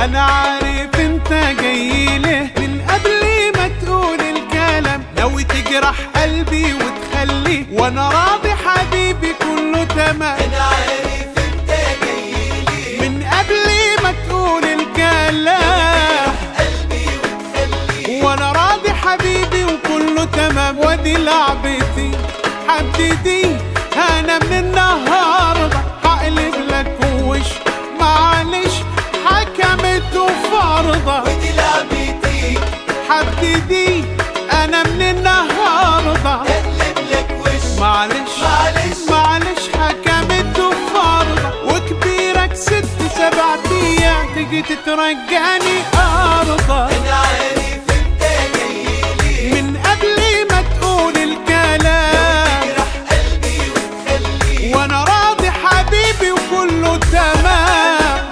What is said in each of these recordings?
انا عارف انت جاي له من قبل ما تقول الكلام ناوي تجرح قلبي وتخليه وانا راضي حبيبي كله تمام انا عارف انت جاي لي من قبل ما تقول الكلام قلبي وتخليه وانا راضي حبيبي وكله تمام ودي لعبتي حبيبتي انا من النهارده هقلب لك وش معلش حكمت وفرضه ودي لعبتي حبيبتي انا من النهارده اقلب لك وش معلش معلش. معلش حكمت وفرضه وكبيرك ست سبع ايام تجي تترجاني ارضه انا عارف انت جاي لي من قبل ما تقول الكلام تجرح قلبي وتخليه وانا راضي حبيبي وكله تمام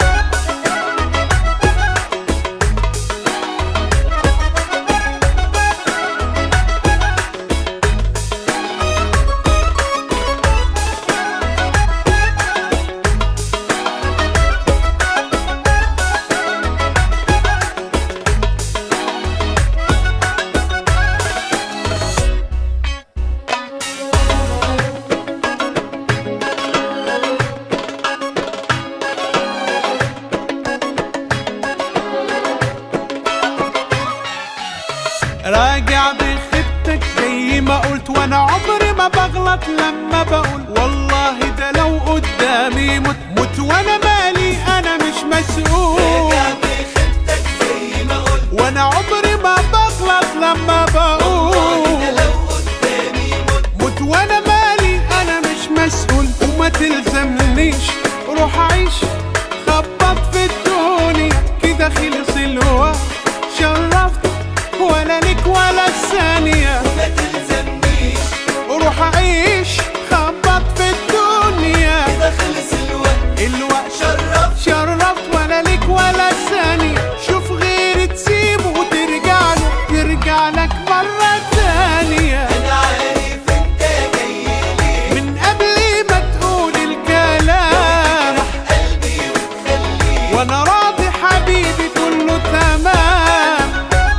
راجع بخطتك زي ما قلت وانا عمري ما بغلط لما بقول والله ده لو قدامي مت مت وانا مالي انا مش مسؤول راجع بخدتك زي ما قلت وانا عمري ما بغلط لما بقول ده لو قدامي مت مت وانا مالي انا مش مسؤول وما تلزمنيش روح عيش خبط في الدنيا كده خلص الوقت شرفت ولا لك ولا ثانية ما تلزمنيش روح عيش خبط في الدنيا كده خلص الوقت الوقت شرفت شرفت ولا لك ولا ثانية شوف غيري تسيبه وترجع له يرجع لك مرة ثانية انا عارف انت جاي لي من قبل ما تقول الكلام تجرح قلبي وتخليه وانا راضي حبيبي كله تمام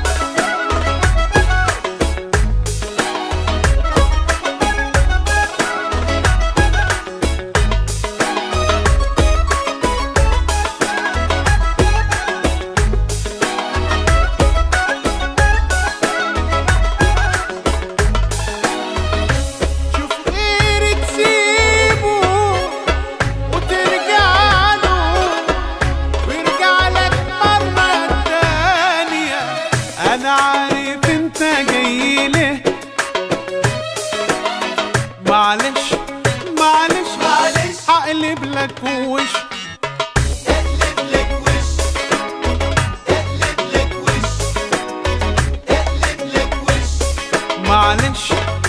شوف غيري تسيبه وترجع له ويرجع لك مرة تانية أنا عارف أنت جاي له معلش معلش معلش. هقلب لك وش اقلب لك وش اقلب لك وش اقلب لك وش معلش